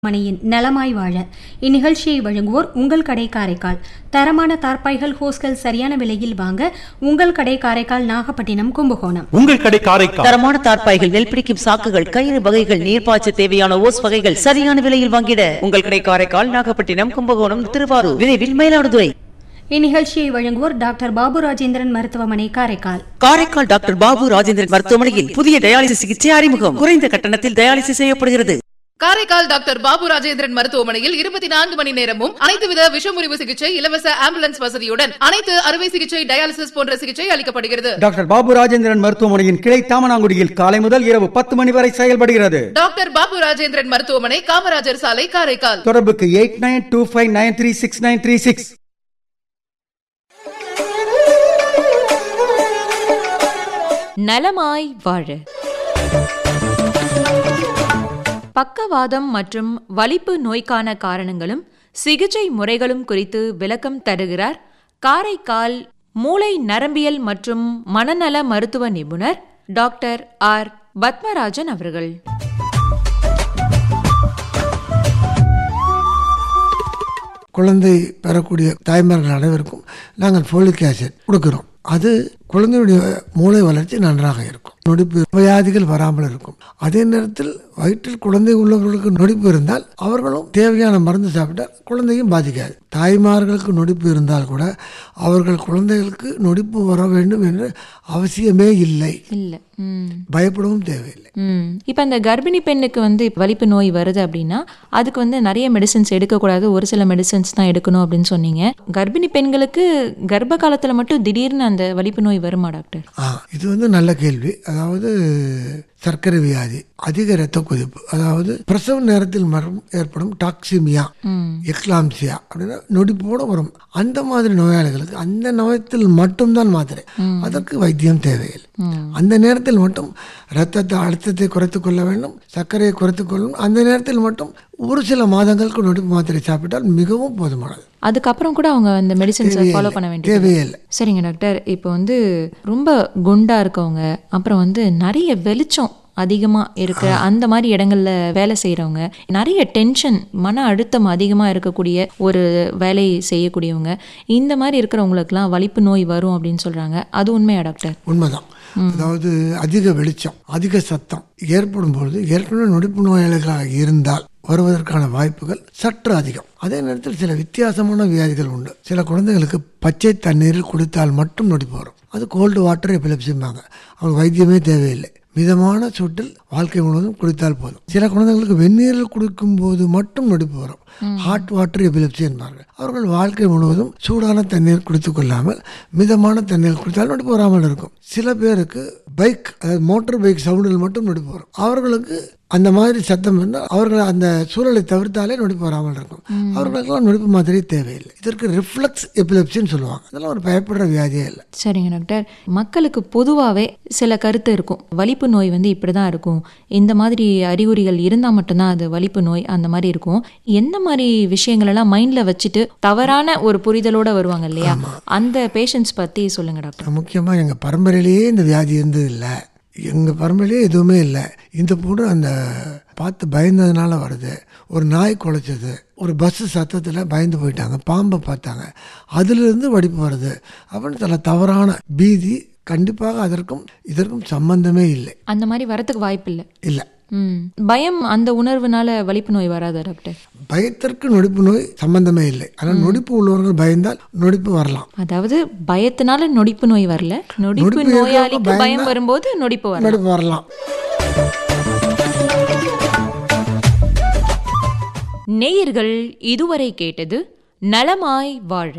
மணியின் நலமாய் வாழ இந்நிகழ்ச்சியை வழங்குவோர் உங்கள் கடை காரைக்கால் தரமான தார்பாய்கள் ஹோஸ்கள் சரியான விலையில் வாங்க உங்கள் கடை காரைக்கால் நாகப்பட்டினம் கும்பகோணம் உங்கள் கடை காரைக்கால் தரமான தார்ப்பாய்கள் வெல்பிடிக்கும் சாக்குகள் கயிறு வகைகள் நீர்ப்பாய்ச்ச தேவையான ஓஸ் வகைகள் சரியான விலையில் வாங்கிட உங்கள் கடை காரைக்கால் நாகப்பட்டினம் கும்பகோணம் திருவாரூர் விரைவில் மயிலாடுதுறை இந்நிகழ்ச்சியை வழங்குவோர் டாக்டர் பாபு ராஜேந்திரன் மருத்துவமனை காரைக்கால் காரைக்கால் டாக்டர் பாபு ராஜேந்திரன் மருத்துவமனையில் புதிய டயாலிசிஸ் சிகிச்சை அறிமுகம் குறைந்த கட்டணத்தில் டயாலிசிஸ் செய்யப்படுகிறது காரைக்கால் டாக்டர் பாபு ராஜேந்திரன் மருத்துவமனையில் இருபத்தி நான்கு மணி நேரமும் அனைத்து வித விஷமுறிவு சிகிச்சை இலவச ஆம்புலன்ஸ் வசதியுடன் அனைத்து அறுவை சிகிச்சை டயாலிசிஸ் போன்ற சிகிச்சை அளிக்கப்படுகிறது டாக்டர் பாபு ராஜேந்திரன் மருத்துவமனையின் கிளை தாமனாங்குடியில் காலை முதல் இரவு பத்து மணி வரை செயல்படுகிறது டாக்டர் பாபு ராஜேந்திரன் மருத்துவமனை காமராஜர் சாலை காரைக்கால் தொடர்புக்கு eight nine two five nine three six nine three six நலமாய் வாழ பக்கவாதம் மற்றும் வலிப்பு நோய்க்கான காரணங்களும் சிகிச்சை முறைகளும் குறித்து விளக்கம் தருகிறார் காரைக்கால் மூளை நரம்பியல் மற்றும் மனநல மருத்துவ நிபுணர் டாக்டர் ஆர் பத்மராஜன் அவர்கள் குழந்தை பெறக்கூடிய தாய்மார்கள் அனைவருக்கும் நாங்கள் ஃபோலிக் ஆசிட் கொடுக்கிறோம் அது குழந்தையுடைய மூளை வளர்ச்சி நன்றாக இருக்கும் நொடிப்பு வியாதிகள் வராமல் இருக்கும் அதே நேரத்தில் வயிற்றில் குழந்தை உள்ளவர்களுக்கு நொடிப்பு இருந்தால் அவர்களும் தேவையான மருந்து சாப்பிட்டால் குழந்தையும் பாதிக்காது தாய்மார்களுக்கு நொடிப்பு இருந்தால் கூட அவர்கள் குழந்தைகளுக்கு நொடிப்பு வர வேண்டும் என்று அவசியமே இல்லை இல்ல ம் பயப்படவும் தேவையில்லை ம் இப்போ அந்த கர்ப்பிணி பெண்ணுக்கு வந்து வலிப்பு நோய் வருது அப்படின்னா அதுக்கு வந்து நிறைய மெடிசின்ஸ் எடுக்கக்கூடாது ஒரு சில மெடிசின்ஸ் தான் எடுக்கணும் அப்படின்னு சொன்னீங்க கர்ப்பிணி பெண்களுக்கு கர்ப்ப காலத்தில் மட்டும் திடீர்னு அந்த வலிப்பு நோய் வருமா டாக்டர் ஆ இது வந்து நல்ல கேள்வி அதாவது சர்க்கரை வியாதி அதிக இரத்த கொதிப்பு அதாவது பிரசவ நேரத்தில் மரம் ஏற்படும் டாக்சிமியா எக்லாம்சியா அப்படின்னா நொடிப்போட வரும் அந்த மாதிரி நோயாளிகளுக்கு அந்த நோயத்தில் மட்டும்தான் மாத்திரை அதற்கு வைத்தியம் தேவையில்லை அந்த நேரத்தில் மட்டும் இரத்தத்தை அழுத்தத்தை குறைத்துக் கொள்ள வேண்டும் சர்க்கரையை குறைத்துக் கொள்ளும் அந்த நேரத்தில் மட்டும் ஒரு சில மாதங்களுக்கு நொடிப்பு மாத்திரை சாப்பிட்டால் மிகவும் போதுமானது அதுக்கப்புறம் கூட அவங்க அந்த மெடிசின்ஸை தேவையே ஃபாலோ இல்லை. பண்ண வேண்டியது தேவையே இல்லை. சரிங்க டாக்டர் இப்போ வந்து ரொம்ப குண்டா இருக்கவங்க அப்புறம் வந்து நிறைய வெளிச்சம் அதிகமாக இருக்கிற அந்த மாதிரி இடங்கள்ல வேலை செய்கிறவங்க நிறைய டென்ஷன் மன அழுத்தம் அதிகமாக இருக்கக்கூடிய ஒரு வேலை செய்யக்கூடியவங்க இந்த மாதிரி இருக்கிறவங்களுக்குலாம் வலிப்பு நோய் வரும் அப்படின்னு சொல்கிறாங்க அது உண்மையா டாக்டர் உண்மைதான் அதாவது அதிக வெளிச்சம் அதிக சத்தம் ஏற்படும் பொழுது ஏற்கனவே நொடிப்பு நோயாளிகளாக இருந்தால் வருவதற்கான வாய்ப்புகள் சற்று அதிகம் அதே நேரத்தில் சில வித்தியாசமான வியாதிகள் உண்டு சில குழந்தைகளுக்கு பச்சை தண்ணீரில் குடித்தால் மட்டும் நொடிப்பு வரும் அது கோல்டு வாட்டர் எபிலப்சிம்பாங்க அவங்க வைத்தியமே தேவையில்லை மிதமான சூட்டில் வாழ்க்கை முழுவதும் குடித்தால் போதும் சில குழந்தைகளுக்கு வெந்நீரில் குடிக்கும் போது மட்டும் நொடிப்பு வரும் ஹாட் வாட்டர் எபிலப்சி என்பார்கள் அவர்கள் வாழ்க்கை முழுவதும் சூடான தண்ணீர் குடித்துக் கொள்ளாமல் மிதமான தண்ணீர் குடித்தால் நொடிப்பு வராமல் இருக்கும் சில பேருக்கு பைக் அதாவது மோட்டார் பைக் சவுண்டில் மட்டும் நொடிப்பு வரும் அவர்களுக்கு அந்த மாதிரி சத்தம் இருந்தால் அவர்கள் அந்த சூழலை தவிர்த்தாலே நொடிப்பு வராமல் இருக்கும் அவர்களுக்கெல்லாம் நொடிப்பு மாதிரி தேவையில்லை இதற்கு ரிஃப்ளெக்ஸ் எபிலப்சின்னு சொல்லுவாங்க அதெல்லாம் ஒரு பயப்படுற வியாதியே இல்லை சரிங்க டாக்டர் மக்களுக்கு பொதுவாகவே சில கருத்து இருக்கும் வலிப்பு நோய் வந்து இப்படி தான் இருக்கும் இந்த மாதிரி அறிகுறிகள் இருந்தால் மட்டும்தான் அது வலிப்பு நோய் அந்த மாதிரி இருக்கும் எந்த மாதிரி விஷயங்கள் எல்லாம் மைண்டில் வச்சுட்டு தவறான ஒரு புரிதலோட வருவாங்க இல்லையா அந்த பேஷண்ட்ஸ் பற்றி சொல்லுங்க டாக்டர் முக்கியமாக எங்கள் பரம்பரையிலேயே இந்த வியாதி இருந்தது இல்லை எங்கள் பரம்பரையிலே எதுவுமே இல்லை இந்த பொண்ணு அந்த பார்த்து பயந்ததுனால வருது ஒரு நாய் குலைச்சது ஒரு பஸ்ஸு சத்தத்தில் பயந்து போயிட்டாங்க பாம்பை பார்த்தாங்க அதிலிருந்து வடிப்பு வருது அப்படின்னு சில தவறான பீதி கண்டிப்பாக அதற்கும் இதற்கும் சம்பந்தமே இல்லை அந்த மாதிரி வரத்துக்கு வாய்ப்பு இல்லை இல்லை ம் பயம் அந்த உணர்வுனால வலிப்பு நோய் வராதா டாக்டர் பயத்திற்கு நொடிப்பு நோய் சம்பந்தமே இல்லை ஆனால் நொடிப்பு உள்ளவர்கள் பயந்தால் நொடிப்பு வரலாம் அதாவது பயத்தினால நொடிப்பு நோய் வரல நொடிப்பு நொடிப்பு இருக்கிறவங்க நோயாளிக்கு பயம் பயந்தா- வரும்போது நொடிப்பு வரலாம் நொடிப்பு வரலாம் நேயர்கள் இதுவரை கேட்டது நலமாய் வாழ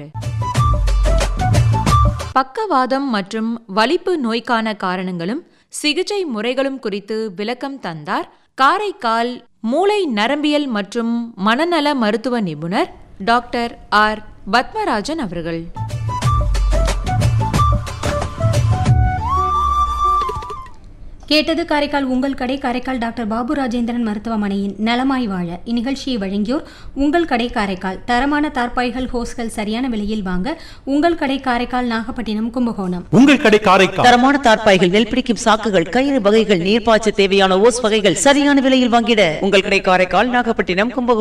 பக்கவாதம் மற்றும் வலிப்பு நோய்க்கான காரணங்களும் சிகிச்சை முறைகளும் குறித்து விளக்கம் தந்தார் காரைக்கால் மூளை நரம்பியல் மற்றும் மனநல மருத்துவ நிபுணர் டாக்டர் ஆர் பத்மராஜன் அவர்கள் கேட்டது காரைக்கால் உங்கள் கடை காரைக்கால் டாக்டர் பாபு ராஜேந்திரன் மருத்துவமனையின் நலமாய் வாழ இந்நிகழ்ச்சியை வழங்கியோர் உங்கள் கடை காரைக்கால் தரமான தார்பாய்கள் ஹோஸ்கள் சரியான விலையில் வாங்க உங்கள் கடை காரைக்கால் நாகப்பட்டினம் கும்பகோணம் உங்கள் கடை காரைக்கால் தரமான தார்ப்பாய்கள் நெல் பிடிக்கும் சாக்குகள் கயிறு வகைகள் நீர்ப்பாய்ச்ச தேவையான ஓஸ் வகைகள் சரியான விலையில் வாங்கிட உங்கள் கடை காரைக்கால் நாகப்பட்டினம் கும்பகோணம்